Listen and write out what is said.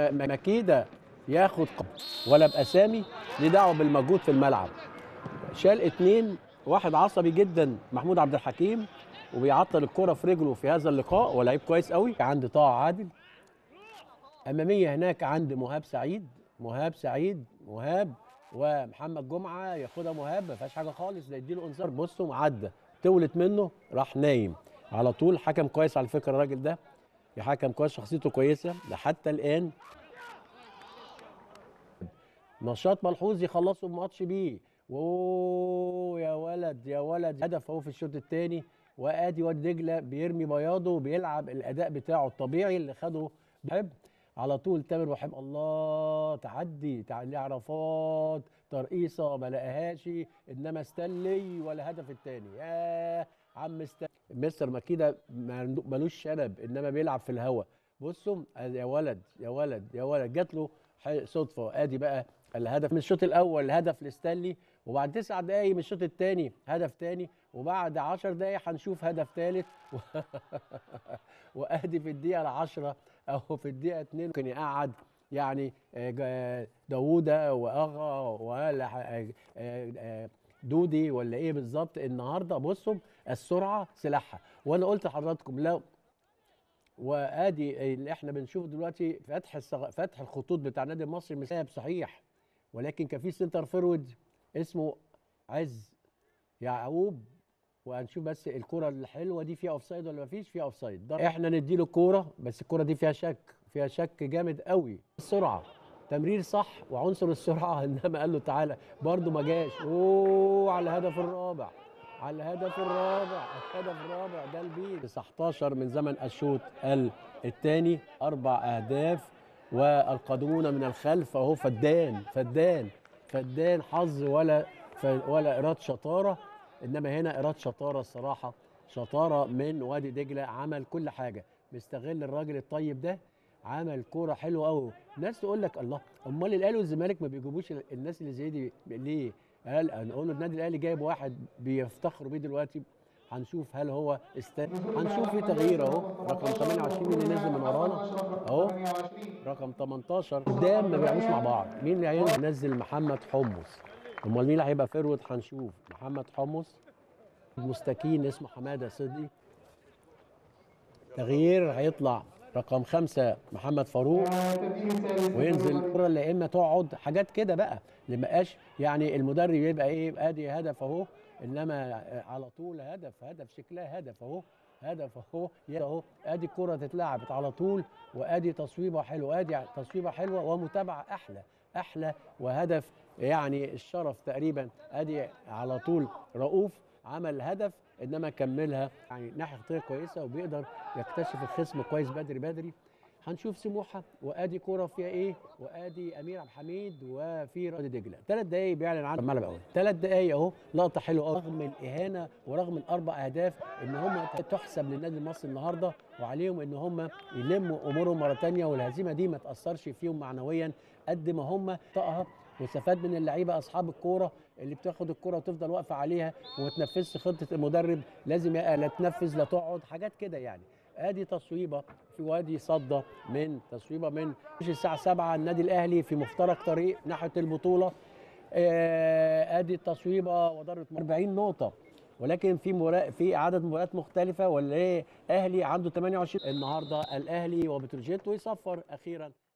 مكيده ياخد ق- ولا باسامي ليه دعوه بالمجهود في الملعب شال اتنين واحد عصبي جدا محمود عبد الحكيم وبيعطل الكرة في رجله في هذا اللقاء ولعيب كويس قوي عند طه عادل اماميه هناك عند مهاب سعيد مهاب سعيد مهاب ومحمد جمعه ياخدها مهاب ما فيهاش حاجه خالص ده يديله انذار بصوا عدى تولت منه راح نايم على طول حكم كويس على فكره الراجل ده يا حكم كويس شخصيته كويسه ده حتى الان نشاط ملحوظ يخلصوا الماتش بيه اوه يا ولد يا ولد هدف اهو في الشوط الثاني وادي واد دجله بيرمي بياضه وبيلعب الاداء بتاعه الطبيعي اللي خده بحب على طول تامر وحب الله تعدي تعدي عرفات ترقيصه ما لقاهاش انما استنلي ولا هدف الثاني يا عم استنلي مستر مكيده ما- ملوش شنب انما بيلعب في الهوا بصوا يا ولد يا ولد يا ولد جات له ح- صدفه ادي بقى الهدف من الشوط الاول هدف لستانلي وبعد تسع دقايق من الشوط الثاني هدف ثاني وبعد 10 دقايق هنشوف هدف ثالث وادي في الدقيقه العشرة او في الدقيقه 2 ممكن يقعد يعني آه، جا- داوودة واغا ولا ح- آه، آه، آه، دودي ولا ايه بالظبط النهارده بصوا السرعه سلاحها وانا قلت لحضراتكم لو وادي اللي احنا بنشوف دلوقتي فتح الصغ... فتح الخطوط بتاع النادي المصري مساعد صحيح ولكن كان في سنتر فورورد اسمه عز يعقوب وهنشوف بس الكرة الحلوة دي فيها اوفسايد ولا مفيش فيها اوفسايد ده احنا نديله الكورة بس الكرة دي فيها شك فيها شك جامد قوي السرعة تمرير صح وعنصر السرعة انما قال له تعالى برده ما جاش اوه على الهدف الرابع على الهدف الرابع الهدف الرابع ده البيت 19 من زمن الشوط الثاني اربع اهداف والقادمون من الخلف اهو فدان فدان فدان حظ ولا ف- ولا ايراد شطاره انما هنا ايراد شطاره الصراحه شطاره من وادي دجله عمل كل حاجه مستغل الراجل الطيب ده عمل كوره حلوه قوي ناس تقول لك الله امال الاهلي والزمالك ما بيجيبوش ال- الناس اللي زي دي ليه قال نقول له النادي الاهلي جايب واحد بيفتخروا بيه دلوقتي هنشوف هل هو است هنشوف في تغيير اهو رقم 28 اللي نزل من ورانا اهو رقم 18 قدام ما بيلعبوش مع بعض مين اللي هينزل نزل محمد حمص امال مين اللي هيبقى فيرود هنشوف محمد حمص مستكين اسمه حماده صدقي تغيير هيطلع رقم خمسة محمد فاروق وينزل الكرة اللي اما تقعد حاجات كده بقى اللي مبقاش يعني المدرب يبقى ايه ادي هدف اهو انما على طول هدف هدف شكلها هدف اهو هدف اهو يا اهو ادي الكرة تتلعبت على طول وادي تصويبه حلوه ادي تصويبه حلوه ومتابعه احلى احلى وهدف يعني الشرف تقريبا ادي على طول رؤوف عمل هدف انما كملها يعني ناحيه خطيه كويسه وبيقدر يكتشف الخصم كويس بدري بدري هنشوف سموحه وادي كوره فيها ايه وادي امير عبد الحميد وفي رائد دجله ثلاث دقايق بيعلن عن الملعب الاول ثلاث دقايق اهو لقطه حلوه قوي رغم الاهانه ورغم الاربع اهداف ان هم تحسب للنادي المصري النهارده وعليهم ان هم يلموا امورهم مره ثانيه والهزيمه دي ما تاثرش فيهم معنويا قد ما هم طاقها واستفاد من اللعيبه اصحاب الكوره اللي بتاخد الكوره وتفضل واقفه عليها وما تنفذش خطه المدرب لازم يا لا تنفذ لا تقعد حاجات كده يعني ادي تصويبه في وادي صده من تصويبه من مش الساعه 7 النادي الاهلي في مفترق طريق ناحيه البطوله آه، ادي التصويبه وضربت 40 نقطه ولكن في مرا... في عدد مباريات مختلفه ولا ايه اهلي عنده 28 النهارده الاهلي وبتروجيت ويصفر اخيرا